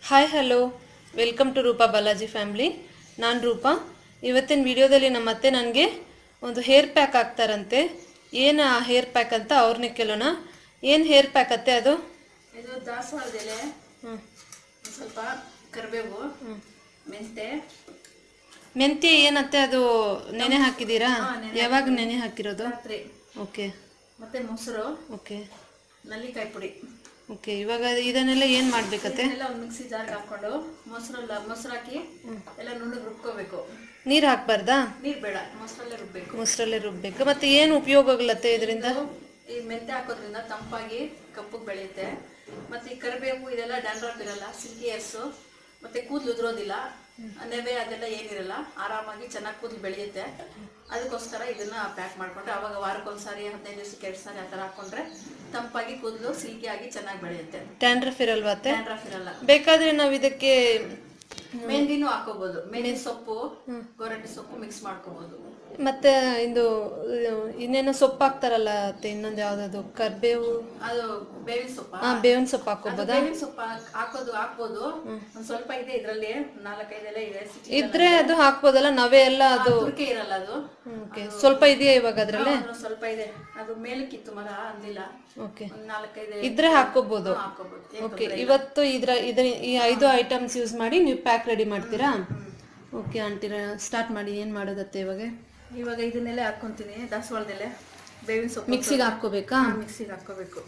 hi hello welcome to Roopa Balaji family ನಾನು ರೂಪಾ ಇವತ್ತಿನ ವಿಡಿಯೋದಲ್ಲಿ ನಮ್ಮ ಅತ್ತೆ ನನಗೆ ಒಂದು ಹೇರ್ ಪ್ಯಾಕ್ ಹಾಕ್ತಾರಂತೆ ಏನು ಆ ಹೇರ್ ಪ್ಯಾಕ್ ಅಂತ ಅವ್ರನ್ನೇ ಕೇಳೋಣ ಏನು ಹೇರ್ ಪ್ಯಾಕ್ ಅತ್ತೆ ಅದು ಇದು ದಾಸವಾಳದ ಎಲೆ ಹ್ಞೂ ಒಂದ್ ಸ್ವಲ್ಪ ಕರಿಬೇವು ಮೆಂತೆ ಮೆಂತ್ಯ ಏನತ್ತೆ ಅದು ನೆನೆ ಹಾಕಿದ್ದೀರಾ ಹಾ, ನೆನೆ ಯಾವಾಗ ನೆನೆ ಹಾಕಿರೋದು ರಾತ್ರಿ ಓಕೆ ಮತ್ತೆ ಮೊಸರು ಓಕೆ ನಲ್ಲಿಕಾಯಿ ಪುಡಿ ಓಕೆ ಇವಾಗ ಇದನ್ನೆಲ್ಲ ಏನು ಮಾಡಬೇಕತ್ತೆ ಎಲ್ಲ ಒಂದು ಮಿಕ್ಸಿ ಜಾರ್ಗೆ ಹಾಕೊಂಡು ಮೊಸರಲ್ಲ ಮೊಸರು ಹಾಕಿ ಎಲ್ಲ ನುಣ್ಣಗೆ ರುಬ್ಕೋಬೇಕು ನೀರು ಹಾಕ್ಬಾರ್ದಾ ನೀರು ಬೇಡ ಮೊಸರಲ್ಲೇ ರುಬ್ಬೇಕು ಮೊಸರಲ್ಲೇ ರುಬ್ಬೇಕು ಮತ್ತು ಏನು ಉಪಯೋಗಗಳತ್ತೆ ಇದರಿಂದ ಈ ಮೆಂತೆ ಹಾಕೋದ್ರಿಂದ ತಂಪಾಗಿ ಕಪ್ಪಗೆ ಬೆಳೆಯುತ್ತೆ ಮತ್ತೆ ಈ ಕರಿಬೇವು ಇದೆಲ್ಲ ಡ್ಯಾಂಡ್ರಫ್ ಇರಲ್ಲ ಸಿಲ್ಕಿ ಹೇರ್ಸು ಮತ್ತೆ ಕೂದಲು ಉದುರೋದಿಲ್ಲ ನೆವೆ ಅದೆಲ್ಲ ಏನಿರಲ್ಲ ಆರಾಮಾಗಿ ಚೆನ್ನಾಗಿ ಕೂದಲು ಬೆಳೆಯುತ್ತೆ ಅದಕ್ಕೋಸ್ಕರ ಇದನ್ನ ಪ್ಯಾಕ್ ಮಾಡ್ಕೊಂಡ್ರೆ ಅವಾಗ ವಾರಕ್ಕೊಂದ್ಸಾರಿ ಹದಿನೈದು ದಿವಸಕ್ಕೆ ಎರಡು ಸಾರಿ ಆ ಥರ ಹಾಕೊಂಡ್ರೆ ತಂಪಾಗಿ ಕೂದಲು ಸಿಲ್ಕಿ ಆಗಿ ಚೆನ್ನಾಗಿ ಬೆಳೆಯುತ್ತೆ ಟ್ಯಾಂಡ್ರಫ್ ಇರಲ್ವಾ ಅತ್ತೆ ಡ್ಯಾಂಡ್ರಫ್ ಇರಲ್ಲ ಬೇಕಾದ್ರೆ ನಾವು ಇದಕ್ಕೆ ಮೆಹಂದಿನೂ ಹಾಕೋಬಹುದು ಮೆಹಂದಿ ಸೊಪ್ಪು ಗೋರಂಟಿ ಸೊಪ್ಪು ಮಿಕ್ಸ್ ಮಾಡ್ಕೋಬಹುದು ಮತ್ತೆ ಇದು ಇನ್ನೇನೋ ಸೊಪ್ಪು ಹಾಕ್ತಾರಲ್ಲ ಅತ್ತೆ ಇನ್ನೊಂದು ಯಾವ್ದದು ಕರ್ಬೇವು ಅದು ಬೇವಿನ ಸೊಪ್ಪ ಹಾ ಬೇವಿನ ಸೊಪ್ಪು ಹಾಕೋಬೋದಾ ಬೇವಿನ ಸೊಪ್ಪು ಹಾಕ್- ಹಾಕೋದು ಹಾಕ್ಬೋದು ಒಂದ್ ಸ್ವಲ್ಪ ಇದೆ ಇದ್ರಲ್ಲಿ ನಾಲ್ಕೈದೆಲ್ಲ ಇದೆ ಸಿಕ್ಕಿ ಇದ್ರೆ ಅದು ಹಾಕ್ಬೋದಲ್ಲ ನವೆ ಎಲ್ಲ ಅದು ತುರ್ಕೆ ಇರಲ್ಲ ಅದು ಓಕೆ ಸ್ವಲ್ಪ ಇದೆಯಾ ಇವಾಗ ಅದ್ರಲ್ಲಿ ಅದ್ರಲ್ಲಿ ಸ್ವಲ್ಪ ಇದೆ ಅದು ಮೇಲಕ್ಕಿತ್ತು ಮರ ಅಂದಿಲ್ಲ ಓಕೆ ಒಂದ್ ನಾಲ್ಕೈದು ಇದ್ರೆ ಹಾಕೋಬಹುದು ಹಾಕೋಬಹುದು ಓಕೆ ಇವತ್ತು ಇದ್ರ ಇದ್ರ ಈ ಐದು ಐಟಮ್ಸ್ ಯೂಸ್ ಮಾಡಿ ನೀವು ಪ್ಯಾಕ್ ರೆಡಿ ಮಾಡ್ತೀರಾ ಓಕೆ ಆಂಟಿ ಸ್ಟಾರ್ಟ್ ಮಾಡಿ ಏನ್ ಮಾಡೋದತ್ತೆ ಇವಾಗ ಇವಾಗ ಇದನ್ನೆಲ್ಲ ಹಾಕೊಂತೀನಿ ದಾಸವಾಳದೆಲೆ ಬೇವಿನ ಸೊಪ್ಪು ಮಿಕ್ಸಿಗೆ ಹಾಕೋಬೇಕಾ ಮಿಕ್ಸಿಗೆ ಹಾಕೋಬೇಕು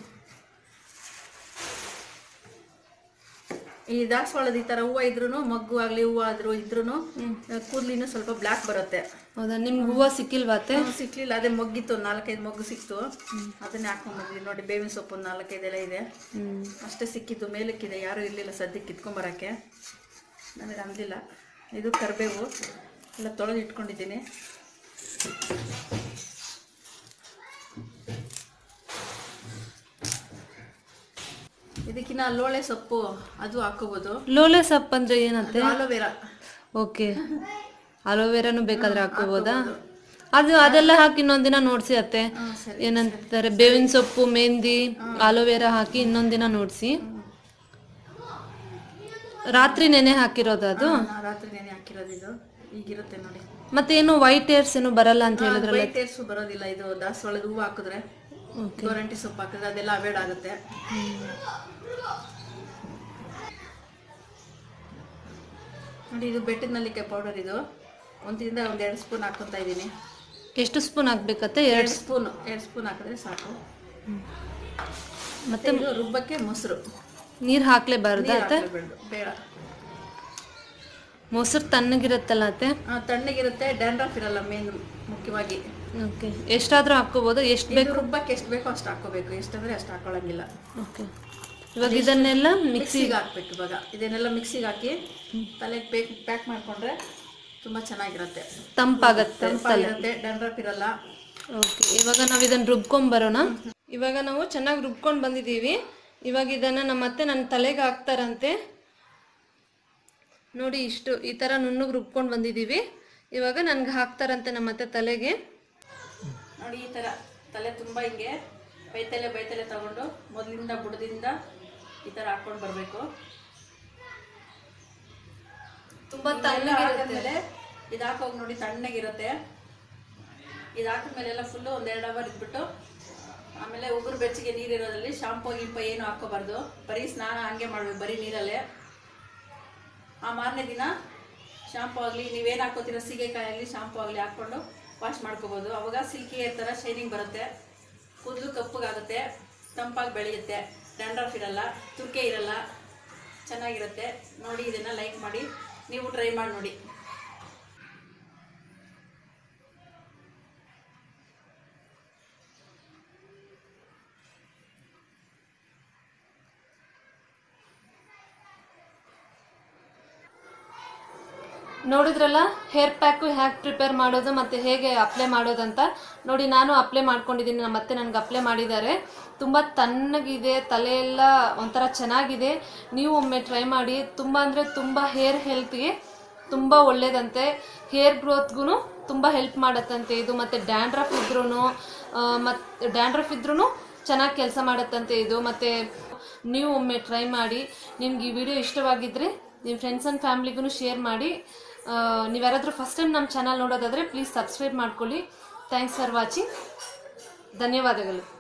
ಈ ದಾಸವಾಳದ ಈ ತರ ಹೂವು ಇದ್ರೂ ಮಗ್ಗು ಆಗ್ಲಿ ಹೂವು ಆದ್ರೂ ಇದ್ರೂ ಕೂದ್ಲಿನೂ ಸ್ವಲ್ಪ ಬ್ಲ್ಯಾಕ್ ಬರುತ್ತೆ ಹೌದಾ ನಿಮ್ಗೆ ಹೂವು ಸಿಕ್ಕಿಲ್ವಾ ಅತ್ತೆ ಹ್ಮ್, ಸಿಕ್ಲಿಲ್ಲ ಅದೇ ಮೊಗ್ಗಿತ್ತು ಒಂದ್ ನಾಲ್ಕೈದು ಮೊಗ್ಗು ಸಿಕ್ತು ಅದನ್ನೇ ಹಾಕೊಂಡ್ಬಂದ್ವಿ ನೋಡಿ ಬೇವಿನ ಸೊಪ್ಪು ಒಂದು ನಾಲ್ಕೈದೆಲ್ಲ ಇದೆ ಹ್ಮ್ ಅಷ್ಟೇ ಸಿಕ್ಕಿದ್ದು ಮೇಲಕ್ಕಿದೆ ಯಾರೂ ಇರಲಿಲ್ಲ ಸದ್ಯಕ್ಕೆ ಕಿತ್ಕೊಂಬರಕ್ಕೆ ನನಗೆ ಅಂದಿಲ್ಲ ಇದು ಕರಿಬೇವು ಎಲ್ಲ ತೊಳೆದು ಇಟ್ಕೊಂಡಿದ್ದೀನಿ ಇದಕ್ಕಿನ್ನ ಲೋಳೆ ಸೊಪ್ಪು ಅದು ಹಾಕೋಬೋದು ಲೋಲೆ ಸೊಪ್ಪು ಅಂದ್ರೆ ಏನಂತೆ ಆಲೋವೆರಾ ಓಕೆ ಅಲೋವೆರಾನು ಬೇಕಾದ್ರೆ ಹಾಕೋಬೋದಾ ಅದು ಅದೆಲ್ಲ ಹಾಕಿ ಇನ್ನೊಂದಿನ ನೋಡ್ಸಿ ಅತ್ತೆ ಏನಂತಾರೆ ಬೇವಿನ ಸೊಪ್ಪು ಮೆಹಂದಿ ಅಲೋವೆರಾ ಹಾಕಿ ಇನ್ನೊಂದಿನ ನೋಡ್ಸಿ ರಾತ್ರಿ ನೆನೆ ಹಾಕಿರೋದು ಅದು ರಾತ್ರಿ ನೆನೆ ಹಾಕಿರೋದು ಇದು ಈಗಿರುತ್ತೆ ನೋಡಿ ಮತ್ತೆ ಏನು ವೈಟ್ ಏರ್ಸ್ ಏನು ಬರಲ್ಲ ಅಂತ ಹೇಳಿದ್ರಲ್ಲ ವೈಟ್ ಏರ್ಸು ಬರೋದಿಲ್ಲ ಇದು ದಾಸವಾಳದ ಹೂವು ಹಾಕಿದ್ರೆ ಗೋರಂಟಿ ಸೊಪ್ಪು ಹಾಕಿದ್ರೆ ಅದೆಲ್ಲ ಅವೇಡ್ ಆಗುತ್ತೆ ನೋಡಿ ಇದು ಬೆಟ್ಟದ ನಲ್ಲಿಕಾಯಿ ಪೌಡರ್ ಇದು ಒಂದರಿಂದ ಒಂದ್ ಎರಡು ಸ್ಪೂನ್ ಹಾಕೊಂತ ಇದ್ದೀನಿ ಎಷ್ಟು ಸ್ಪೂನ್ ಹಾಕ್ಬೇಕತ್ತೆ ಎರಡು ಎರಡು ಸ್ಪೂನ್ ಎರಡು ಸ್ಪೂನ್ ಹಾಕಿದ್ರೆ ಸಾಕು ಮತ್ತೆ ಇದು ರುಬ್ಬಕ್ಕೆ ಮೊಸರು ನೀರು ಹಾಕ್ಲೇಬಾರ್ದ ಅತ್ತೆ ಹಾಕ್ಲೇಬೇಡ್ದು, ಬೇಡ ಮೊಸರು ತಣ್ಣಗಿರುತ್ತಲ್ಲ ಅತ್ತೆ ಆ, ತಣ್ಣಗಿರುತ್ತೆ ಡ್ಯಾಂಡ್ರಫ್ ಇರಲ್ಲ ಮೇನ್ ಮುಖ್ಯವಾಗಿ ಓಕೆ ಎಷ್ಟಾದ್ರೂ ಹಾಕೋಬೋದು ಎಷ್ಟು ಬೇಕು ಇದು ರುಬ್ಬಕ್ಕೆ ಎಷ್ಟು ಬೇಕೋ ಅಷ್ಟು ಹಾಕೋಬೇಕು ಎಷ್ಟಂದ್ರೆ ಅಷ್ಟು ಹಾಕೊಳ್ಳಂಗಿಲ್ಲ ಓಕೆ ಇವಾಗ ಇದನ್ನೆಲ್ಲ ಮಿಕ್ಸಿ ಮಿಕ್ಸಿಗೆ ಹಾಕ್ಬೇಕು ಇವಾಗ ಇದನ್ನೆಲ್ಲ ಮಿಕ್ಸಿಗೆ ಹಾಕಿ ತಲೆಗೆ ಬೇಕ್ ಪ್ಯಾಕ್ ಮಾಡ್ಕೊಂಡ್ರೆ ತುಂಬಾ ಚೆನ್ನಾಗಿರುತ್ತೆ ತಂಪಾಗತ್ತೆ ತಂಪಾಗಿರುತ್ತೆ ಡ್ಯಾಂಡ್ರಫ್ ಇರಲ್ಲ ಓಕೆ ಇವಾಗ ನಾವು ಇದನ್ನ ರುಬ್ಕೊಂಡ್ ಬರೋಣ ಇವಾಗ ನಾವು ಚೆನ್ನಾಗಿ ರುಬ್ಕೊಂಡು ಬಂದಿದ್ದೀವಿ ಇವಾಗ ಇದನ್ನ ನಮ್ಮ ಅತ್ತೆ ನನ್ನ ತಲೆಗೆ ಹಾಕ್ತಾರಂತೆ ನೋಡಿ ಇಷ್ಟು ಈ ಥರ ನುಣ್ಣಗೆ ರುಬ್ಕೊಂಡು ಬಂದಿದ್ದೀವಿ ಇವಾಗ ನನ್ಗೆ ಹಾಕ್ತಾರಂತೆ ನಮ್ಮ ಅತ್ತೆ ತಲೆಗೆ ನೋಡಿ ಈ ತರ ತಲೆ ತುಂಬಾ ಹಿಂಗೆ ಬೈತಲೆ ಬೈತಲೆ ತಗೊಂಡು ಮೊದಲಿಂದ ಬುಡದಿಂದ ಈ ತರ ಹಾಕೊಂಡು ಬರಬೇಕು ತುಂಬಾ ಎಲ್ಲ ಹಾಕಿದ್ಮೇಲೆ ಇದು ಹಾಕೋಗಿ ನೋಡಿ ತಣ್ಣಗಿರುತ್ತೆ ಇದು ಹಾಕಿದ್ಮೇಲೆ ಎಲ್ಲ ಫುಲ್ಲು ಒಂದು ಎರಡು ಅವರ್ ಇದ್ಬಿಟ್ಟು ಆಮೇಲೆ ಉಗುರು ಬೆಚ್ಚಗೆ ನೀರಿರೋದ್ರಲ್ಲಿ ಶಾಂಪು ಗಿಂಪ ಏನು ಹಾಕೋಬಾರ್ದು ಬರೀ ಸ್ನಾನ ಹಂಗೆ ಮಾಡ್ಬೇಕು ಬರೀ ನೀರಲ್ಲೇ ಆ ಮಾರನೇ ದಿನ ಶಾಂಪು ಆಗಲಿ ನೀವೇನು ಹಾಕೋತೀರ ಸೀಗೆಕಾಯಿ ಆಗಲಿ ಶಾಂಪು ಆಗಲಿ ಹಾಕ್ಕೊಂಡು ವಾಶ್ ಮಾಡ್ಕೋಬೋದು ಅವಾಗ ಸಿಲ್ಕಿ ಹೇರ್ ಥರ ಶೈನಿಂಗ್ ಬರುತ್ತೆ ಕೂದಲು ಕಪ್ಪಗಾಗುತ್ತೆ ತಂಪಾಗಿ ಬೆಳೆಯುತ್ತೆ ಡ್ಯಾಂಡ್ರಫ್ ಇರಲ್ಲ ತುರ್ಕೆ ಇರಲ್ಲ ಚೆನ್ನಾಗಿರುತ್ತೆ ನೋಡಿ ಇದನ್ನು ಲೈಕ್ ಮಾಡಿ ನೀವು ಟ್ರೈ ಮಾಡಿ ನೋಡಿ ನೋಡಿದ್ರಲ್ಲ ಹೇರ್ ಪ್ಯಾಕು ಹ್ಯಾಕ್ ಪ್ರಿಪೇರ್ ಮಾಡೋದು ಮತ್ತು ಹೇಗೆ ಅಪ್ಲೈ ಮಾಡೋದಂತ ನೋಡಿ ನಾನು ಅಪ್ಲೈ ಮಾಡ್ಕೊಂಡಿದ್ದೀನಿ ನಮ್ಮ ಮತ್ತೆ ನನಗೆ ಅಪ್ಲೈ ಮಾಡಿದ್ದಾರೆ ತುಂಬ ತಣ್ಣಗಿದೆ ತಲೆ ಎಲ್ಲ ಒಂಥರ ಚೆನ್ನಾಗಿದೆ ನೀವು ಒಮ್ಮೆ ಟ್ರೈ ಮಾಡಿ ತುಂಬ ಅಂದರೆ ತುಂಬ ಹೇರ್ ಹೆಲ್ತ್ಗೆ ತುಂಬ ಒಳ್ಳೇದಂತೆ ಹೇರ್ ಗ್ರೋತ್ಗೂ ತುಂಬ ಹೆಲ್ಪ್ ಮಾಡತ್ತಂತೆ ಇದು ಮತ್ತು ಡ್ಯಾಂಡ್ರಫ್ ಇದ್ರೂ ಮತ್ತು ಡ್ಯಾಂಡ್ರಫ್ ಇದ್ರೂ ಚೆನ್ನಾಗಿ ಕೆಲಸ ಮಾಡತ್ತಂತೆ ಇದು ಮತ್ತು ನೀವು ಒಮ್ಮೆ ಟ್ರೈ ಮಾಡಿ ನಿಮ್ಗೆ ಈ ವಿಡಿಯೋ ಇಷ್ಟವಾಗಿದ್ದರೆ ನಿಮ್ಮ ಫ್ರೆಂಡ್ಸ್ ಆ್ಯಂಡ್ ಫ್ಯಾಮ್ಲಿಗೂ ಶೇರ್ ಮಾಡಿ ನೀವು ಯಾರಾದರೂ ಫಸ್ಟ್ ಟೈಮ್ ನಮ್ಮ ಚಾನಲ್ ನೋಡೋದಾದರೆ ಪ್ಲೀಸ್ ಸಬ್ಸ್ಕ್ರೈಬ್ ಮಾಡ್ಕೊಳ್ಳಿ ಥ್ಯಾಂಕ್ಸ್ ಫಾರ್ ವಾಚಿಂಗ್ ಧನ್ಯವಾದಗಳು